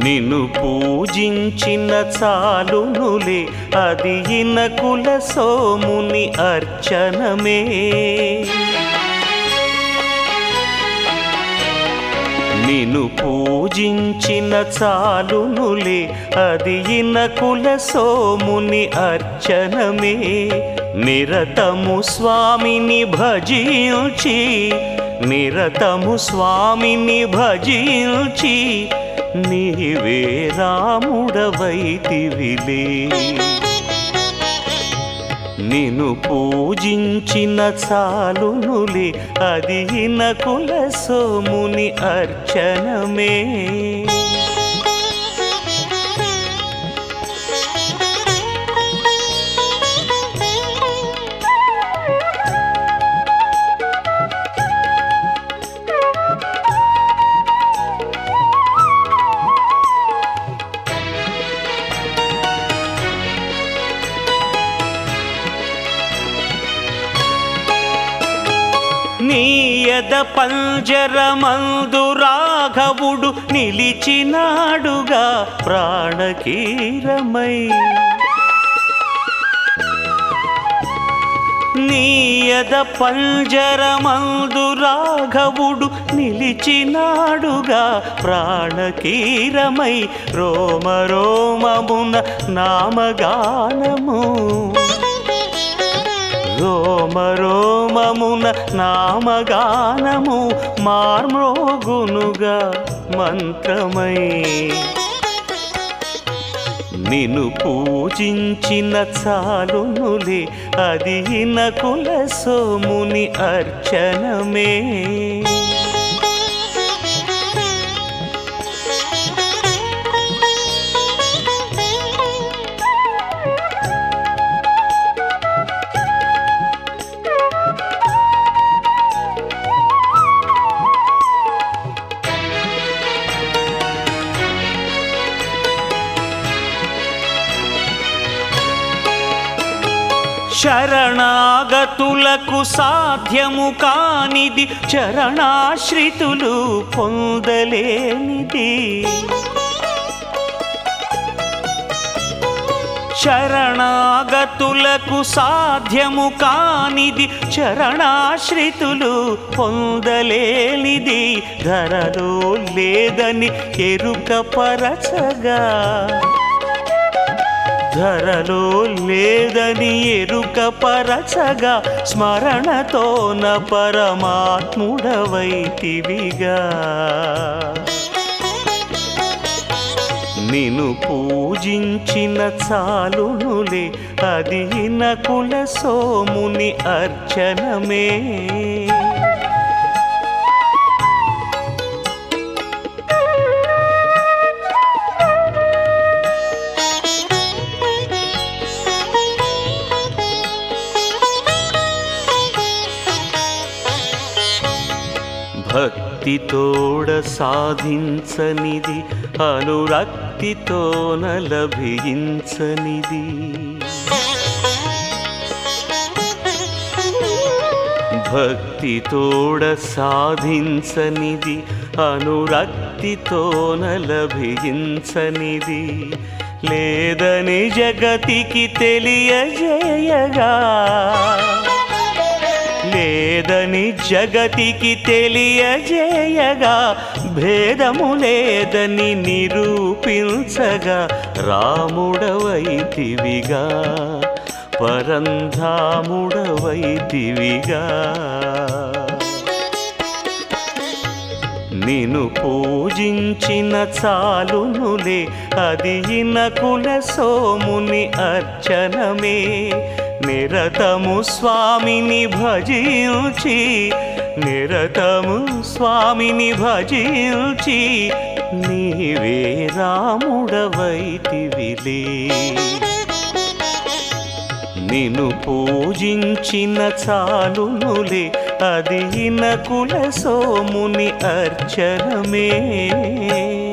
నిన్ను పూజించిన చాలునులే అది ఇనకుల సోముని అర్చనమే నిన్ను పూజించిన చాలునులే అది ఇనకుల సోముని అర్చనమే నిరతము స్వామిని భజించి నిరతము స్వామిని భజించి నీవే రాముడవైతివిలే నిన్ను పూజించిన చాలునులే అది నకుల సోముని అర్చనమే నీయద పంజరమందు రాఘవుడు నిలిచినాడుగా ప్రాణకీరమై నీయద పంజరమందు రాఘవుడు నిలిచినాడుగా ప్రాణకీరమై రోమ రోమమున నామగానము రోమ రోమమున నామగానము మార్మ్రోగునుగా మంత్రమై నిన్ను పూజించిన చాలునులే అది నకుల సోముని అర్చనమే శరణాగతులకు సాధ్యము కానిది చరణాశ్రితులు పొందలేనిది శరణాగతులకు సాధ్యము కానిది చరణాశ్రితులు పొందలేనిది ధరలో లేదని ఎరుక పరచగా ధరలో లేదని ఎరుక పరచగా స్మరణతోన పరమాత్ముడవైతివిగా నిన్ను పూజించిన చాలునులే అది నకుల సోముని అర్చనమే భక్తితోడ సాధించనిది అనురక్తితోన లభించనిది భక్తితోడ సాధించనిది అనురక్తితోన లభించనిది లేదని జగతికి తెలియజేయగా లేదని జగతికి తెలియజేయగా భేదము లేదని నిరూపించగా రాముడవైతివిగా పరంధాముడవైతివిగా నిన్ను పూజించిన చాలునులే అది నకుల సోముని అర్చనమే నిరతము స్వామిని భజించి నిరతము స్వామిని భజించి నీవే రాముడవైతివిలే నిన్ను పూజించిన చాలునులే అది నకుల సోముని అర్చనమే